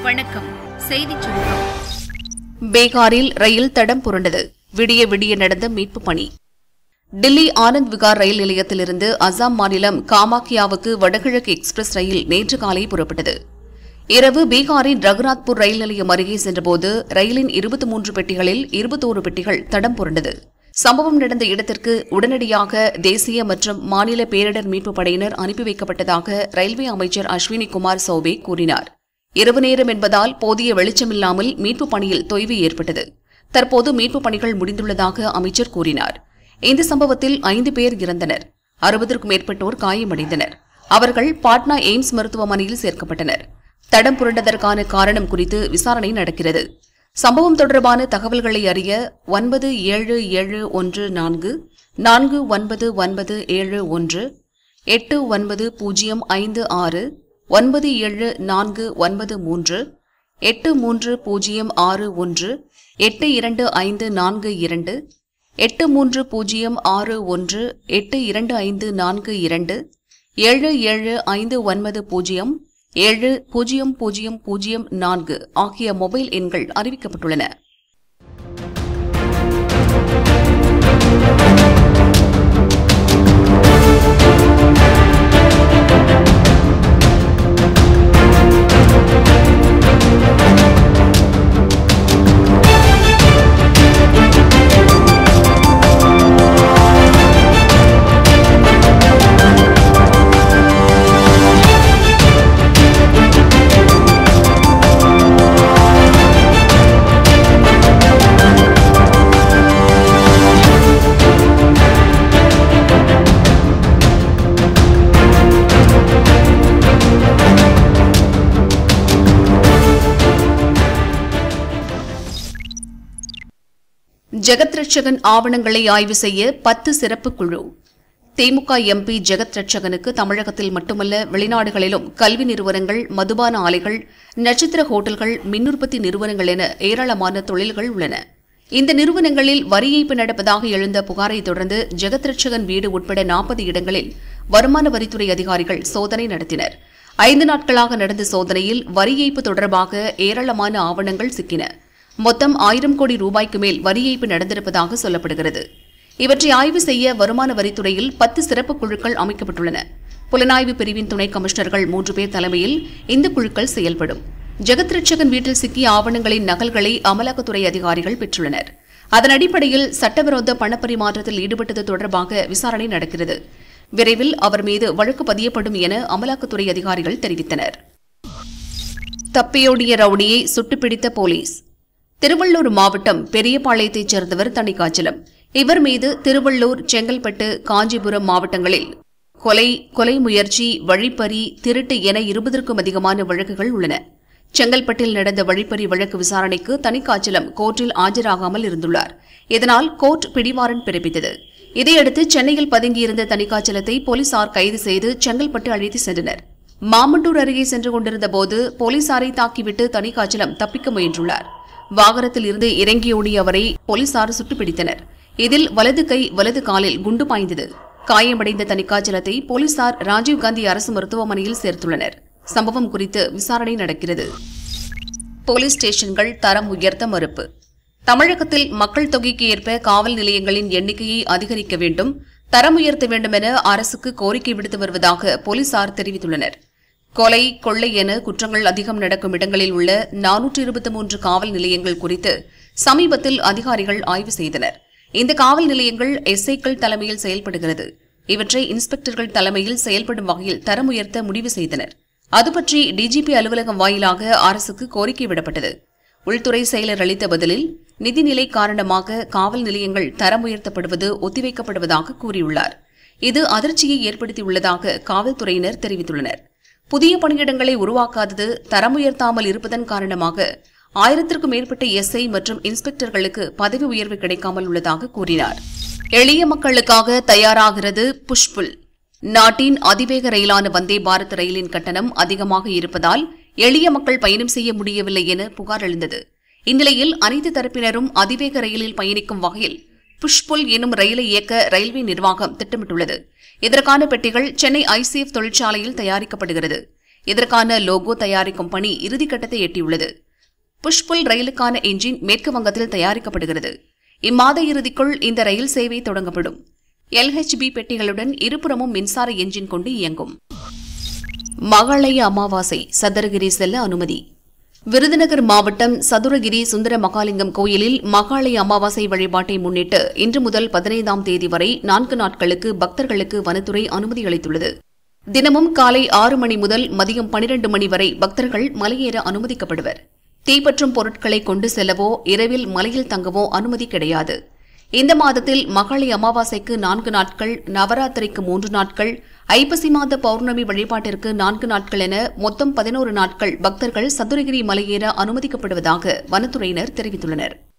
வணக்கம் செய்திச் சுருக்கம் பீகாரில் ரயில் தடம் புரண்டது விடிய விடிய நடந்த மீட்பு பணி டில்லி ஆனந்த் விகார் ரயில் நிலையத்திலிருந்து அசாம் மாநிலம் காமாக்கியாவுக்கு வடகிழக்கு எக்ஸ்பிரஸ் ரயில் நேற்று காலை புறப்பட்டது இரவு பீகாரின் ரகுநாத்பூர் ரயில் நிலையம் அருகே சென்றபோது ரயிலின் இருபத்தி மூன்று பெட்டிகளில் இருபத்தோரு பெட்டிகள் தடம் புரண்டது சம்பவம் நடந்த இடத்திற்கு உடனடியாக தேசிய மற்றும் மாநில பேரிடர் மீட்புப் படையினர் அனுப்பி வைக்கப்பட்டதாக ரயில்வே அமைச்சர் அஸ்வினி குமார் சௌபே கூறினார் இரவு நேரம் என்பதால் போதிய வெளிச்சமில்லாமல் மீட்புப் பணியில் தொய்வு ஏற்பட்டது தற்போது மீட்புப் பணிகள் முடிந்துள்ளதாக அமைச்சர் கூறினார் இந்த சம்பவத்தில் ஐந்து பேர் இறந்தனர் அறுபதற்கும் மேற்பட்டோர் காயமடைந்தனர் அவர்கள் பாட்னா எய்ம்ஸ் மருத்துவமனையில் சேர்க்கப்பட்டனர் தடம் புரண்டதற்கான காரணம் குறித்து விசாரணை நடக்கிறது சம்பவம் தொடர்பான தகவல்களை அறிய ஒன்பது ஏழு ஏழு ஒன்று நான்கு நான்கு ஒன்பது ஒன்பது ஏழு ஒன்று எட்டு ஒன்பது பூஜ்ஜியம் ஐந்து ஆறு ஒன்பது ஏழு நான்கு ஒன்பது மூன்று எட்டு மூன்று பூஜ்ஜியம் ஆறு ஒன்று எட்டு இரண்டு ஐந்து நான்கு இரண்டு எட்டு மூன்று பூஜ்ஜியம் ஆறு ஒன்று எட்டு இரண்டு ஐந்து நான்கு இரண்டு ஏழு ஏழு ஐந்து ஒன்பது பூஜ்ஜியம் ஏழு பூஜ்ஜியம் பூஜ்ஜியம் பூஜ்ஜியம் நான்கு ஆகிய மொபைல் எண்கள் அறிவிக்கப்பட்டுள்ளன ஜெகத் ரட்சகன் ஆவணங்களை ஆய்வு செய்ய பத்து சிறப்பு குழு திமுக எம்பி ஜெகத் ரட்சகனுக்கு தமிழகத்தில் மட்டுமல்ல வெளிநாடுகளிலும் கல்வி நிறுவனங்கள் மதுபான ஆலைகள் நட்சத்திர ஹோட்டல்கள் மின்னுற்பத்தி நிறுவனங்கள் என ஏராளமான தொழில்கள் உள்ளன இந்த நிறுவனங்களில் வரி ஏய்ப்பு நடப்பதாக எழுந்த புகாரை தொடர்ந்து ஜெகத் ரட்சகன் வீடு உட்பட நாற்பது இடங்களில் வருமான வரித்துறை அதிகாரிகள் சோதனை நடத்தினர் ஐந்து நாட்களாக நடந்த சோதனையில் வரி ஏய்ப்பு தொடர்பாக ஏராளமான ஆவணங்கள் சிக்கின மொத்தம் ஆயிரம் கோடி ரூபாய்க்கு மேல் வரி ஏய்ப்பு நடந்திருப்பதாக சொல்லப்படுகிறது இவற்றை ஆய்வு செய்ய வருமான வரித்துறையில் பத்து சிறப்பு குழுக்கள் அமைக்கப்பட்டுள்ளன புலனாய்வு பிரிவின் துணை கமிஷனர்கள் மூன்று பேர் தலைமையில் இந்த குழுக்கள் செயல்படும் ஜெகத் ரட்சகன் வீட்டில் சிக்கிய ஆவணங்களின் நகல்களை அமலாக்கத்துறை அதிகாரிகள் பெற்றுள்ளனர் அதன் அடிப்படையில் சட்டவிரோத பணப்பரிமாற்றத்தில் ஈடுபட்டது தொடர்பாக விசாரணை நடக்கிறது விரைவில் அவர் மீது வழக்கு பதியப்படும் என அமலாக்கத்துறை அதிகாரிகள் தெரிவித்தனர் தப்பியோடிய ரவுடியை சுட்டுப்பிடித்த போலீஸ் திருவள்ளூர் மாவட்டம் பெரியபாளையத்தைச் சேர்ந்தவர் தணிகாச்சலம் இவர் மீது திருவள்ளூர் செங்கல்பட்டு காஞ்சிபுரம் மாவட்டங்களில் கொலை கொலை முயற்சி வழிப்பறி திருட்டு என இருபதற்கும் அதிகமான வழக்குகள் உள்ளன செங்கல்பட்டில் நடந்த வழிப்பறி வழக்கு விசாரணைக்கு தணிகாச்சலம் கோர்ட்டில் ஆஜராகாமல் இருந்துள்ளார் இதனால் கோர்ட் பிடிவாரண்ட் பிறப்பித்தது இதையடுத்து சென்னையில் பதுங்கியிருந்த தணிகாச்சலத்தை போலீசார் கைது செய்து செங்கல்பட்டு அழைத்து சென்றனர் மாமண்டூர் அருகே சென்று கொண்டிருந்த போது போலீசாரை தாக்கிவிட்டு தணிகாச்சலம் தப்பிக்க முயன்றுள்ளார் வாகனத்தில் இருந்து இறங்கியோடிய அவரை போலீசார் சுட்டுப்பிடித்தனர் இதில் வலது கை வலது காலில் குண்டு பாய்ந்தது காயமடைந்த தணிக்காச்சலத்தை போலீசார் ராஜீவ்காந்தி அரசு மருத்துவமனையில் சேர்த்துள்ளனர் சம்பவம் குறித்து விசாரணை நடக்கிறது போலீஸ் ஸ்டேஷன்கள் தரம் உயர்த்த மறுப்பு தமிழகத்தில் மக்கள் தொகைக்கு ஏற்ப காவல் நிலையங்களின் எண்ணிக்கையை அதிகரிக்க வேண்டும் தரம் உயர்த்த வேண்டும் என அரசுக்கு கோரிக்கை விடுத்து வருவதாக போலீசார் தெரிவித்துள்ளனர் கொலை கொள்ளை என குற்றங்கள் அதிகம் நடக்கும் இடங்களில் உள்ள நானூற்று இருபத்தி மூன்று காவல் நிலையங்கள் குறித்து சமீபத்தில் அதிகாரிகள் ஆய்வு செய்தனர் இந்த காவல் நிலையங்கள் எஸ்ஐக்கள் தலைமையில் செயல்படுகிறது இவற்றை இன்ஸ்பெக்டர்கள் தலைமையில் செயல்படும் வகையில் தரம் உயர்த்த முடிவு செய்தனர் அது பற்றி டிஜிபி அலுவலகம் வாயிலாக அரசுக்கு கோரிக்கை விடப்பட்டது உள்துறை செயலர் அளித்த பதிலில் நிதிநிலை காரணமாக காவல் நிலையங்கள் தரம் உயர்த்தப்படுவது ஒத்திவைக்கப்படுவதாக கூறியுள்ளார் இது அதிர்ச்சியை ஏற்படுத்தியுள்ளதாக காவல்துறையினர் தெரிவித்துள்ளனர் புதிய பணியிடங்களை உருவாக்காதது தரம் உயர்த்தாமல் இருப்பதன் காரணமாக ஆயிரத்திற்கும் மேற்பட்ட எஸ்ஐ மற்றும் இன்ஸ்பெக்டர்களுக்கு பதவி உயர்வு கிடைக்காமல் உள்ளதாக கூறினார் எளிய மக்களுக்காக தயாராகிறது புஷ்புல் நாட்டின் அதிவேக ரயிலான வந்தே பாரத் ரயிலின் கட்டணம் அதிகமாக இருப்பதால் எளிய மக்கள் பயணம் செய்ய முடியவில்லை என புகார் எழுந்தது இந்நிலையில் அனைத்து தரப்பினரும் அதிவேக ரயிலில் பயணிக்கும் வகையில் புஷ்புல் எனும் ரயிலை இயக்க ரயில்வே நிர்வாகம் திட்டமிட்டுள்ளது இதற்கான பெட்டிகள் சென்னை ஐசிஎஃப் தொழிற்சாலையில் தயாரிக்கப்படுகிறது இதற்கான லோகோ தயாரிக்கும் பணி இறுதிக்கட்டத்தை எட்டியுள்ளது புஷ்புல் ரயிலுக்கான என்ஜின் மேற்கு வங்கத்தில் தயாரிக்கப்படுகிறது இம்மாத இறுதிக்குள் இந்த ரயில் சேவை தொடங்கப்படும் எல்ஹெச்பி பெட்டிகளுடன் இருபுறமும் மின்சார என்ஜின் கொண்டு இயங்கும் மகாளய அமாவாசை சதுரகிரி செல்ல அனுமதி விருதுநகர் மாவட்டம் சதுரகிரி சுந்தர மகாலிங்கம் கோயிலில் மகாளய அமாவாசை வழிபாட்டை முன்னிட்டு இன்று முதல் பதினைந்தாம் தேதி வரை நான்கு நாட்களுக்கு பக்தர்களுக்கு வனத்துறை அனுமதி அளித்துள்ளது தினமும் காலை ஆறு மணி முதல் மதியம் பனிரண்டு மணி வரை பக்தர்கள் மலையேற அனுமதிக்கப்படுவர் தீப்பற்றும் பொருட்களை கொண்டு செல்லவோ இரவில் மலையில் தங்கவோ அனுமதி கிடையாது இந்த மாதத்தில் மகாளி அமாவாசைக்கு நான்கு நாட்கள் நவராத்திரிக்கு மூன்று நாட்கள் ஐப்பசி மாத பௌர்ணமி வழிபாட்டிற்கு நான்கு நாட்கள் என மொத்தம் பதினோரு நாட்கள் பக்தர்கள் சதுரகிரி மலையேற அனுமதிக்கப்படுவதாக வனத்துறையினர் தெரிவித்துள்ளனர்